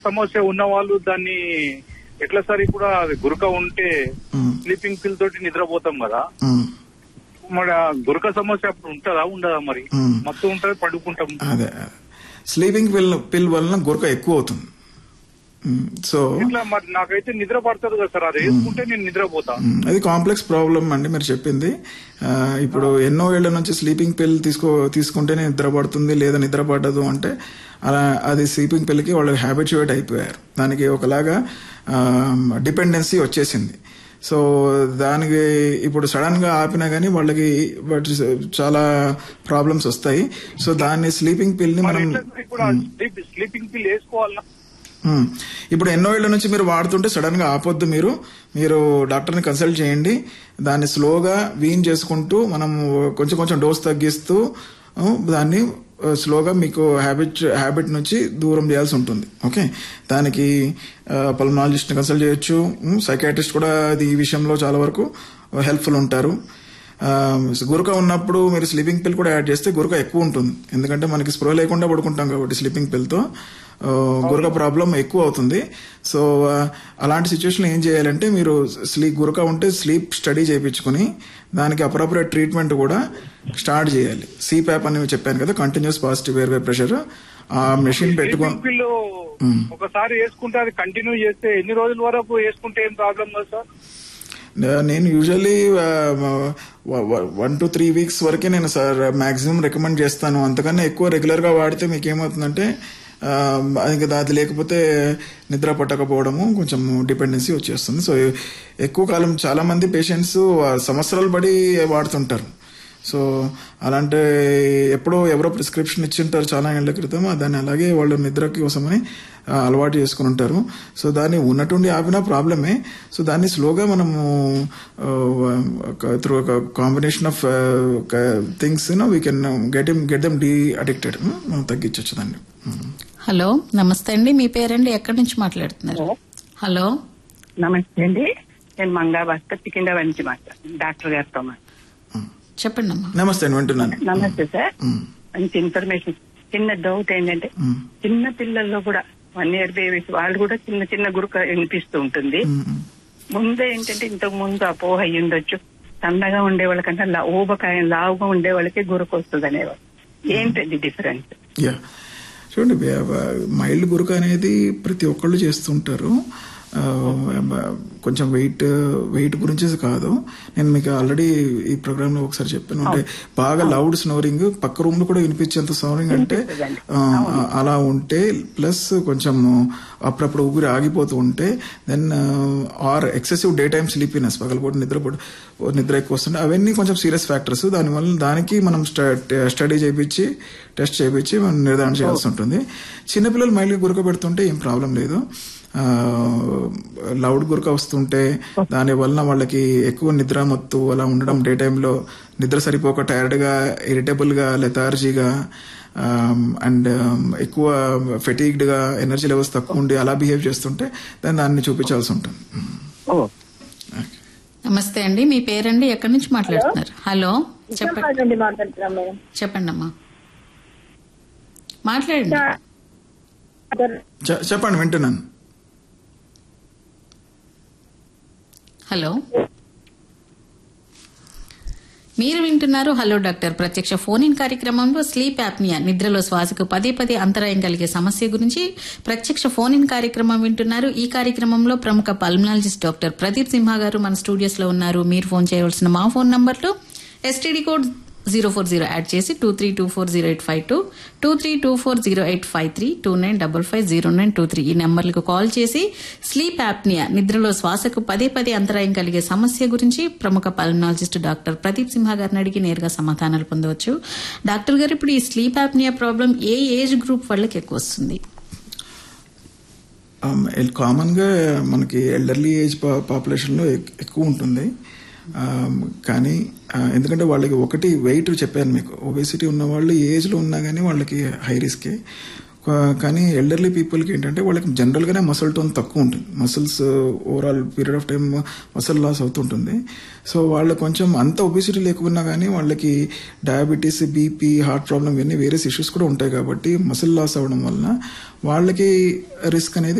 సమస్య ఉన్న వాళ్ళు దాన్ని ఎట్లా సార్ ఇప్పుడు అది గురక ఉంటే ఉమ్, స్లీపింగ్ పిల్ తోటి నిద్రపోతాం కదా ఉమ్, మరి ఆ గురక సమస్య అప్పుడు ఉంటుందా ఉండదా మరి ఉమ్. మత్తు ఉంటది పడుకుంటాం అదే అదే. స్లీపింగ్ పిల్ పిల్ వలన గురక ఎక్కువ అవుతుంది ఉమ్, సో ఇట్లా మరి నాకైతే నిద్ర పడుతుంది కదా సార్ అది వేసుకుంటే నేను నిద్రపోతా మ్, అది కాంప్లెక్స్ ప్రాబ్లం అండి మీరు చెప్పింది ఆ, ఇప్పుడు ఎన్నో ఏళ్ల నుంచి స్లీపింగ్ పిల్ తీసుకో తీసుకుంటేనే నిద్ర పడుతుంది లేదా నిద్ర పడదు అంటే అలా అది స్లీపింగ్ పిల్కి వాళ్ళు హ్యాబిచువేట్ అయిపోయారు దానికి ఒకలాగా డిపెండెన్సీ వచ్చేసింది సో దానికి ఇప్పుడు సడన్ గా ఆపినా గానీ వాళ్ళకి వాటి చాలా ప్రాబ్లమ్స్ వస్తాయి సో దాన్ని స్లీపింగ్ పిల్ ని మరి మనం ఎట్లా సార్ ఇప్పుడు ఆ స్లీప్ స్లీపింగ్ పిల్ వేసుకోవాలా మ్మ్. ఇప్పుడు ఎన్నో ఏళ్ల నుంచి మీరు వాడుతుంటే సడన్ గా ఆపొద్దు మీరు మీరు డాక్టర్ని కన్సల్ట్ చేయండి దాన్ని స్లోగా వీన్ చేసుకుంటూ మనం కొంచెం కొంచెం డోస్ తగ్గిస్తూ ఆ, దాన్ని ఆ, స్లోగా మీకు హ్యాబిట్ హ్యాబిట్ నుంచి దూరం చేయాల్సి ఉంటుంది ఓకే దానికి పల్మనాలజిస్ట్ని కన్సల్ట్ చేయొచ్చు సైకాట్రిస్ట్ కూడా అది ఈ విషయంలో చాలా వరకు హెల్ప్ఫుల్ ఉంటారు ఆ, గురక ఉన్నప్పుడు మీరు స్లీపింగ్ పిల్ కూడా యాడ్ చేస్తే గురక ఎక్కువ ఉంటుంది ఎందుకంటే మనకి స్ప్రో లేకుండా పడుకుంటాం కాబట్టి స్లీపింగ్ పిల్తో గురక ప్రాబ్లం ఎక్కువ అవుతుంది సో ఆ, అలాంటి సిచ్యువేషన్ ఏం చేయాలంటే మీరు స్లీప్ గురక ఉంటే స్లీప్ స్టడీ చేయించుకుని దానికి అప్రోప్రియట్ ట్రీట్మెంట్ కూడా స్టార్ట్ చేయాలి సిప్యాప్ అని చెప్పాను కదా continuous positive airway pressure ఆ మెషిన్ పెట్టుకో స్లీపింగ్ పిల్ ఒకసారి వేసుకుంటే అది కంటిన్యూ చేస్తే ఎన్ని రోజుల వరకు వేసుకుంటే ఏం ప్రాబ్లం కదా సార్ నేను usually one two three weeks వరకే నేను సార్ మాక్సిమం రికమెండ్ చేస్తాను అంతకన్నా ఎక్కువ రెగ్యులర్ గా వాడితే మీకు ఏమవుతుందంటే ఆ, ఇంకా అది లేకపోతే నిద్ర పట్టకపోవడము కొంచెం డిపెండెన్సీ వచ్చేస్తుంది సో ఎక్కువ కాలం చాలా మంది పేషెంట్స్ సంవత్సరాలు పడి వాడుతుంటారు సో అలాంటి ఎప్పుడో ఎవరో ప్రిస్క్రిప్షన్ ఇచ్చింటారు చాలా ఏళ్ల క్రితం దాన్ని అలాగే వాళ్ళు నిద్ర కోసమని ఆ, అలవాటు చేసుకుని ఉంటారు సో దాన్ని ఉన్నట్టుండి ఆపినా ప్రాబ్లమే సో దాన్ని స్లోగా మనము త్రూ ఒక combination of things we can get get them de addicted మనం తగ్గించవచ్చు దాన్ని హలో నమస్తే అండి మీ పేరండి ఎక్కడి నుంచి మాట్లాడుతున్నారు హలో నమస్తే అండి నేను మంగా భాస్కర్ కింద నుంచి మాట్లాడుతున్నాను డాక్టర్ గారితో మాట్లాడుతున్నాను. చెప్పండి అమ్మా నమస్తే అండి వింటున్నాను నమస్తే సార్ మ్, మంచి ఇన్ఫర్మేషన్ చిన్న డౌట్ ఏంటంటే మ్, చిన్న పిల్లల్లో కూడా వన్ ఇయర్ బేబీస్ వాళ్ళు కూడా చిన్న చిన్న గురుక వినిపిస్తూ ఉంటుంది మ్, మ్. ముందే ఏంటంటే ఇంతకు ముందు అపోహ అయ్యి ఉండొచ్చు సన్నగా ఉండే వాళ్ళకంటే లా- ఊబకాయం లావుగా ఉండే వాళ్ళకి గురకు వస్తుంది అనేవాళ్ళు ఏంటండి డిఫరెన్స్ యా చూడండి మైల్డ్ గురక అనేది ప్రతి ఒక్కళ్ళు చేస్తుంటారు ఆ, కొంచెం వెయిట్ వెయిట్ గురించి కాదు నేను మీకు ఆల్రెడీ ఈ ప్రోగ్రామ్ లో ఒకసారి చెప్పాను అంటే బాగా లౌడ్ స్నోరింగ్ పక్క రూమ్ లో కూడా వినిపించేంత స్నోరింగ్ అంటే ఆ, అలా ఉంటే ప్లస్ కొంచెం అప్పుడప్పుడు ఊపిరి ఆగిపోతూ ఉంటే then or excessive daytime sleepiness పగలపూట నిద్రపోటు నిద్ర ఎక్కువ వస్తుంటే అవన్నీ కొంచెం సీరియస్ ఫ్యాక్టర్స్ దానివల్ల దానికి మనం స్టడీ చేయించి టెస్ట్ చేయించి మనం నిర్ధారణ చేయాల్సి ఉంటుంది చిన్నపిల్లలు మైల్గా గురక పెడుతుంటే ఏం ప్రాబ్లం లేదు లౌడ్ గురక వస్తుంటే దాని వలన వాళ్ళకి ఎక్కువ నిద్ర మత్తు అలా ఉండడం డే టైంలో నిద్ర సరిపోక టైర్డ్ గా ఇరిటబుల్ గా లెథార్జీగా అండ్ ఎక్కువ ఫెటీగ్డ్ గా ఎనర్జీ లెవెల్స్ తక్కువ ఉండి అలా బిహేవ్ చేస్తుంటే దాన్ని దాన్ని చూపించాల్సి ఉంటుంది ఓ నమస్తే అండి మీ పేరండి ఎక్కడి నుంచి మాట్లాడుతున్నారు హలో చెప్పండి నుండి మాట్లాడుతున్నాం మేడం చెప్పండి అమ్మా మాట్లాడండి చె- చెప్పండి వింటున్నాను హలో మీరు వింటున్నారు హలో డాక్టర్ ప్రత్యక్ష ఫోన్ ఇన్ కార్యక్రమంలో స్లీప్ యాప్నియా నిద్రలో శ్వాసకు పదే పదే అంతరాయం కలిగే సమస్య గురించి ప్రత్యక్ష ఫోన్ ఇన్ కార్యక్రమం వింటున్నారు ఈ కార్యక్రమంలో ప్రముఖ పల్మనాలజిస్ట్ డాక్టర్ ప్రదీప్ సింహ గారు మన స్టూడియోస్ లో ఉన్నారు మీరు ఫోన్ చేయవలసిన మా ఫోన్ నంబర్లు STD code zero four zero add చేసి two three two four zero eight five two two three two four zero eight five three two nine double five zero nine two three ఈ నెంబర్లకు call చేసి sleep apnoea నిద్రలో శ్వాసకు పదే పదే అంతరాయం కలిగే సమస్య గురించి ప్రముఖ పల్మనాలజిస్ట్ డాక్టర్ ప్రదీప్ సింహ గారిని అడిగి నేరుగా సమాధానాలు పొందవచ్చు డాక్టర్ గారు ఇప్పుడు ఈ స్లీప్ యాప్నియా ప్రాబ్లం ఏ ఏజ్ గ్రూప్ వాళ్ళకి ఎక్కువ వస్తుంది కామన్ గా మనకి ఎల్డర్లీ ఏజ్ పాపులేషన్ లో ఎక్- ఎక్కువ ఉంటుంది Um, కానీ uh, ఎందుకంటే వాళ్ళకి ఒకటి వెయిట్ చెప్పాను మీకు ఒబేసిటీ ఉన్న వాళ్ళు ఏజ్ లో ఉన్నా కానీ వాళ్ళకి హై రిస్కే కా- కానీ ఎల్డర్లీ పీపుల్కి ఏంటంటే వాళ్ళకి జనరల్గానే మసల్ టోన్ తక్కువ ఉంటుంది muscles overall period of time muscle loss అవుతుంటుంది సో వాళ్ళు కొంచెం అంత ఒబిసిటీ లేకున్నా కానీ వాళ్ళకి డయాబెటీస్ బీపీ హార్ట్ ప్రాబ్లం ఇవన్నీ వేరియస్ ఇష్యూస్ కూడా ఉంటాయి కాబట్టి మసిల్ లాస్ అవ్వడం వలన వాళ్ళకి రిస్క్ అనేది